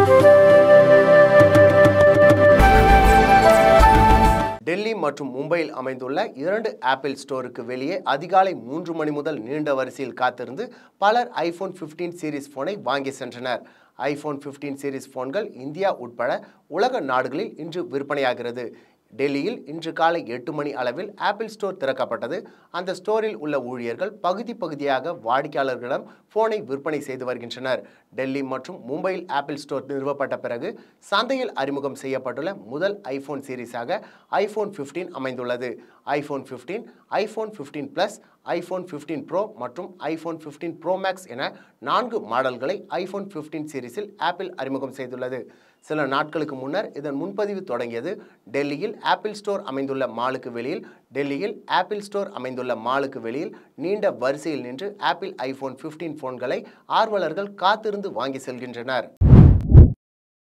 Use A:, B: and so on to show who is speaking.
A: டெல்லி மற்றும் மும்பையில் அமைந்துள்ள இரண்டு ஆப்பிள் ஸ்டோருக்கு வெளியே அதிகாலை மூன்று மணி முதல் நீண்ட வரிசையில் காத்திருந்து பலர் ஐபோன் 15 சீரிஸ் போனை வாங்கி சென்றனர் ஐபோன் 15 சீரிஸ் போன்கள் இந்தியா உட்பட உலக நாடுகளில் இன்று விற்பனையாகிறது டெல்லியில் இன்று காலை எட்டு மணி அளவில் ஆப்பிள் ஸ்டோர் திறக்கப்பட்டது அந்த ஸ்டோரில் உள்ள ஊழியர்கள் பகுதி பகுதியாக வாடிக்கையாளர்களிடம் போனை விற்பனை செய்து வருகின்றனர் டெல்லி மற்றும் மும்பையில் ஆப்பிள் ஸ்டோர் நிறுவப்பட்ட பிறகு சந்தையில் அறிமுகம் செய்யப்பட்டுள்ள முதல் ஐபோன் சீரிஸாக ஐபோன் 15 அமைந்துள்ளது iPhone 15 iPhone 15 plus iPhone 15 pro மற்றும் ஐபோன் 15 ப்ரோ மேக்ஸ் என நான்கு மாடல்களை ஐபோன் 15 சீரிஸில் ஆப்பிள் அறிமுகம் செய்துள்ளது சில நாட்களுக்கு முன்னர் இதன் முன்பதிவு தொடங்கியது டெல்லியில் ஆப்பிள் ஸ்டோர் அமைந்துள்ள மாலுக்கு வெளியில் டெல்லியில் ஆப்பிள் ஸ்டோர் அமைந்துள்ள மாலுக்கு வெளியில் நீண்ட வரிசையில் நின்று ஆப்பிள் ஐபோன் 15 போன்களை ஆர்வலர்கள் காத்திருந்து வாங்கி செல்கின்றனர்